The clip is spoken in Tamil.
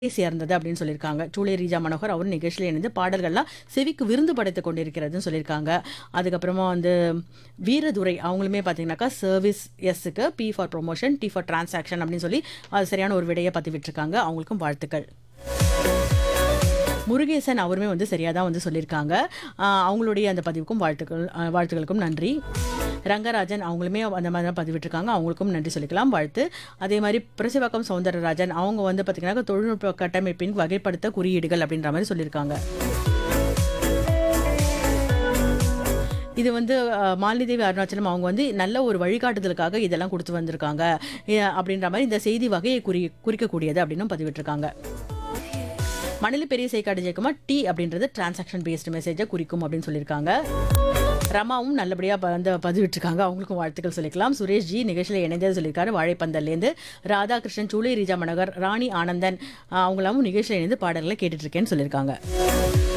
சேர்ந்தது அப்படின்னு சொல்லியிருக்காங்க சூளை ரீஜா மனோகர் அவர் நிகழ்ச்சியில் இணைந்து பாடல்கள்லாம் செவிக்கு விருந்து படைத்து கொண்டிருக்கிறதுன்னு சொல்லியிருக்காங்க அதுக்கப்புறமா வந்து வீரதுரை அவங்களுமே பார்த்தீங்கன்னாக்கா சர்வீஸ் எஸ்ஸுக்கு P for promotion T for transaction அப்படின்னு சொல்லி அது சரியான ஒரு விடையை பதிவிட்டிருக்காங்க அவங்களுக்கும் வாழ்த்துக்கள் முருகேசன் அவருமே வந்து சரியாக தான் வந்து சொல்லியிருக்காங்க ஆஹ் அவங்களுடைய அந்த பதிவுக்கும் வாழ்த்துக்கள் ஆஹ் வாழ்த்துக்களுக்கும் நன்றி ரங்கராஜன் அவங்களுமே அந்த மாதிரி தான் பதிவிட்டிருக்காங்க அவங்களுக்கும் நன்றி சொல்லிக்கலாம் வாழ்த்து அதே மாதிரி பிரசிவாக்கம் சௌந்தரராஜன் அவங்க வந்து பார்த்திங்கன்னா தொழில்நுட்ப கட்டமைப்பின் வகைப்படுத்த குறியீடுகள் அப்படின்ற மாதிரி சொல்லியிருக்காங்க இது வந்து அஹ், மாலினிதேவி அருணாச்சலம் அவங்க வந்து நல்ல ஒரு வழிகாட்டுதலுக்காக இதெல்லாம் கொடுத்து வந்திருக்காங்க அஹ், அப்படின்ற மாதிரி இந்த செய்தி வகையை குறி குறிக்கக்கூடியது அப்படின்னும் பதிவிட்டிருக்காங்க மணலி பெரிய சேக்காடு ஜெயக்குமார் டி அப்படின்றது டிரான்சாக்ஷன் பேஸ்டு மெசேஜை குறிக்கும் அப்படின்னு சொல்லியிருக்காங்க ரமாவும் நல்லபடியாக வந்து பதிவிட்டிருக்காங்க அவங்களுக்கும் வாழ்த்துக்கள் சொல்லிக்கலாம் சுரேஷ் ஜி நிகழ்ச்சியில் இணைந்தது சொல்லியிருக்காரு வாழைப்பந்தல்லேருந்து ராதாகிருஷ்ணன் சூளை ரீஜா மனோகர் ராணி ஆனந்தன் அஹ், அவங்களாவும் நிகழ்ச்சியில் இணைந்து பாடல்களை கேட்டுட்டு இருக்கேன்னு சொல்லியிருக்காங்க